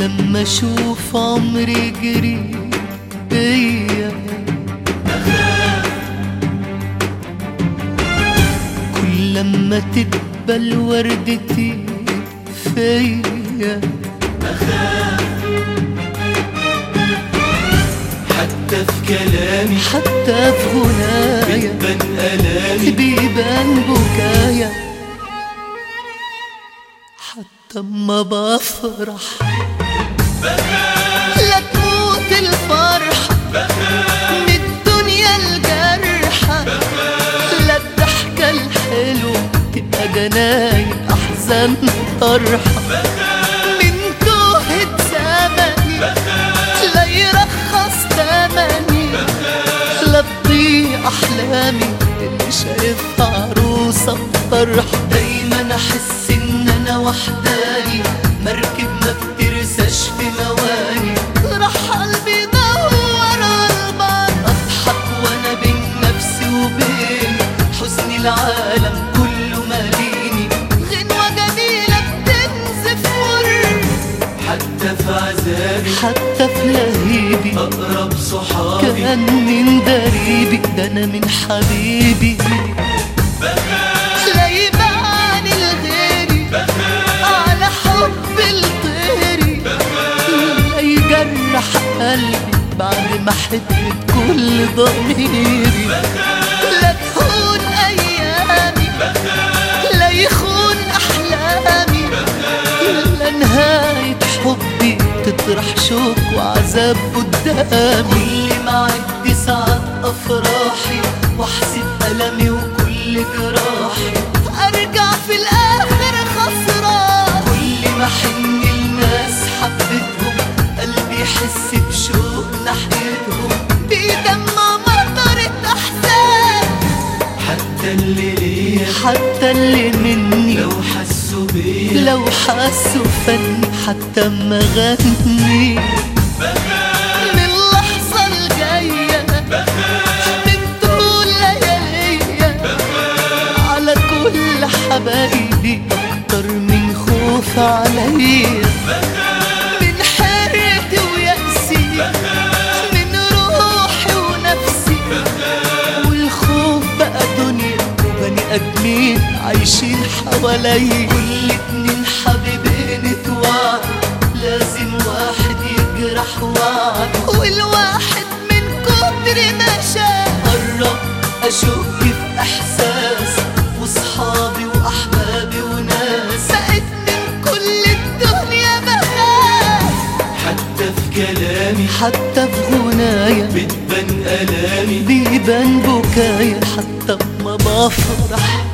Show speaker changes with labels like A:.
A: لما اشوف عمري جري بيا كل لما تدبل وردتي فيا
B: حتى في كلامي
A: حتى في غنايا
B: بتبان آلامي
A: بيبان بكايا حتى اما بفرح لا تموت الفرحة من الدنيا الجرحة لا الضحكة الحلوة تبقى جناين أحزان طرحة من توهة زمني لا يرخص تمني لا تضيع أحلامي اللي شايفها عروسة بفرحة دايما أحس إن أنا وحداني مركب ما بترساش في مواني راح قلبي يدور على البر أضحك وأنا بين نفسي وبين حزن العالم كله ماليني غنوة جميلة بتنزف مر
B: حتى في عذابي
A: حتى في لهيبي
B: أقرب صحابي
A: كان من دريبي ده انا من حبيبي لا يبان الغيري على حب الطيري لا يجرح قلبي بعد ما احب بكل ضميري لا تهون ايامي لا يخون احلامي لا نهاية حبي تطرح شوق وعذاب قدامي كل ما عد ساعات افراحي واحسب المي وكل جراحي ارجع في الاخر خسران كل ما حن الناس حبتهم قلبي يحس بشوق ناحيتهم بيدمع مطرة احزان
B: حتى اللي ليا
A: حتى اللي مني
B: لو حسوا بيا
A: لو حسوا فني حتى ما غني من اللحظة الجاية من طول لياليا على كل حبايبي أكتر من خوف عليا من حيرتي ويأسي من روحي ونفسي والخوف بقى دنيا وبني ادمين عايشين حوالي كل اتنين حبيبين اتوعد لازم واحد يجرح وعد والواحد من كتر ما شاف قرب اشك في احساس وصحابي واحبابي وناس بقيت من كل الدنيا بخاف
B: حتى في كلامي
A: حتى في غنايا
B: بتبان آلامي
A: بيبان بكايا حتى ما بفرح